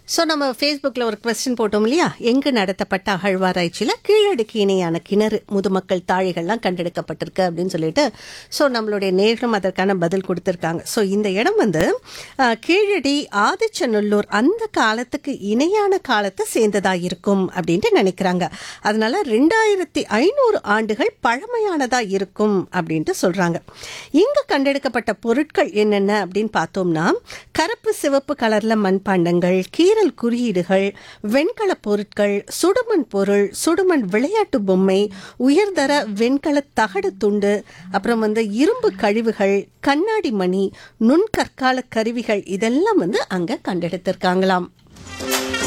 so நம்ம ஃபேஸ்புக்கில் ஒரு கொஸ்டின் போட்டோம் இல்லையா எங்கு நடத்தப்பட்ட அகழ்வாராய்ச்சியில் கீழடுக்கு இணையான கிணறு முதுமக்கள் தாழிகள்லாம் கண்டெடுக்கப்பட்டிருக்கு அப்படின்னு சொல்லிட்டு ஸோ நம்மளுடைய நேர்களும் அதற்கான பதில் கொடுத்துருக்காங்க ஸோ இந்த இடம் வந்து அஹ், கீழடி ஆதிச்சநல்லூர் அந்த காலத்துக்கு இணையான காலத்தை சேர்ந்ததாக இருக்கும் அப்படின்ட்டு நினைக்கிறாங்க அதனால ரெண்டாயிரத்தி ஐநூறு ஆண்டுகள் பழமையானதாக இருக்கும் அப்படின்ட்டு சொல்கிறாங்க இங்கே கண்டெடுக்கப்பட்ட பொருட்கள் என்னென்ன அப்படின்னு பார்த்தோம்னா கருப்பு சிவப்பு கலர்ல மண்பாண்டங்கள் கீரல் குறியீடுகள் வெண்கல பொருட்கள் சுடுமண் பொருள் சுடுமண் விளையாட்டு பொம்மை உயர்தர வெண்கல தகடு துண்டு அப்புறம் வந்து இரும்பு கழிவுகள் கண்ணாடி மணி நுண்கற்கால கருவிகள் இதெல்லாம் வந்து அங்க கண்டெடுத்திருக்காங்களாம்